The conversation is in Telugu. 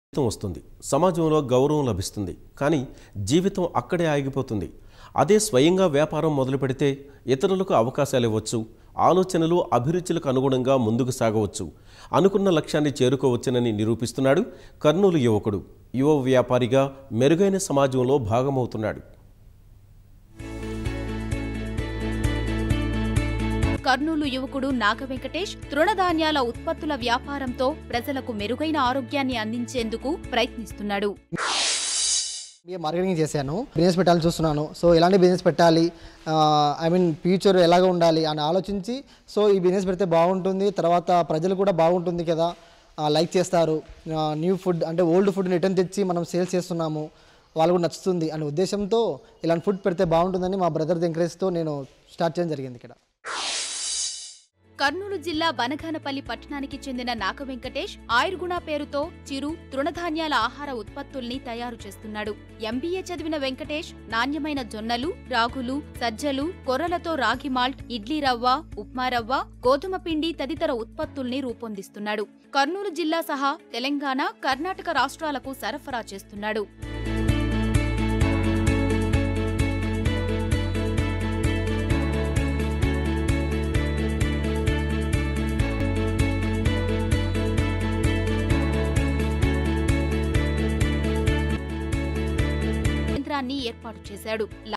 జీవితం వస్తుంది సమాజంలో గౌరవం లభిస్తుంది కానీ జీవితం అక్కడే ఆగిపోతుంది అదే స్వయంగా వ్యాపారం మొదలు పెడితే ఇతరులకు అవకాశాలు ఇవ్వచ్చు ఆలోచనలు అభిరుచులకు అనుగుణంగా ముందుకు సాగవచ్చు అనుకున్న లక్ష్యాన్ని చేరుకోవచ్చునని నిరూపిస్తున్నాడు కర్నూలు యువకుడు యువ వ్యాపారిగా మెరుగైన సమాజంలో భాగమవుతున్నాడు కర్నూలు యువకుడు నాగ వెంకటేష్ తృణధాన్యాల ఉత్పత్తుల వ్యాపారంతో ప్రజలకు మెరుగైన ఆరోగ్యాన్ని అందించేందుకు ప్రయత్నిస్తున్నాడు బిఏ మార్కెటింగ్ చేశాను బిజినెస్ పెట్టాలని చూస్తున్నాను సో ఎలాంటి బిజినెస్ పెట్టాలి ఐ మీన్ ఫ్యూచర్ ఎలాగ ఉండాలి అని ఆలోచించి సో ఈ బిజినెస్ పెడితే బాగుంటుంది తర్వాత ప్రజలు కూడా బాగుంటుంది కదా లైక్ చేస్తారు న్యూ ఫుడ్ అంటే ఓల్డ్ ఫుడ్ రిటర్న్ తెచ్చి మనం సేల్స్ చేస్తున్నాము వాళ్ళు కూడా నచ్చుతుంది అనే ఉద్దేశంతో ఇలాంటి ఫుడ్ పెడితే బాగుంటుందని మా బ్రదర్ ఎంకరేజ్తో నేను స్టార్ట్ చేయడం జరిగింది ఇక్కడ కర్నూలు జిల్లా బనగానపల్లి పట్టణానికి చెందిన నాగ వెంకటేష్ ఆయుర్గుణ పేరుతో చిరు తృణధాన్యాల ఆహార ఉత్పత్తుల్ని తయారు చేస్తున్నాడు ఎంబీఏ చదివిన వెంకటేష్ నాణ్యమైన జొన్నలు రాగులు సజ్జలు కొర్రలతో రాగి మాల్ట్ ఇడ్లీ రవ్వ ఉప్మా రవ్వ గోధుమ పిండి తదితర ఉత్పత్తుల్ని రూపొందిస్తున్నాడు కర్నూలు జిల్లా సహా తెలంగాణ కర్ణాటక రాష్ట్రాలకు సరఫరా చేస్తున్నాడు కేంద్రాన్ని ఏర్పాటు చేశాడు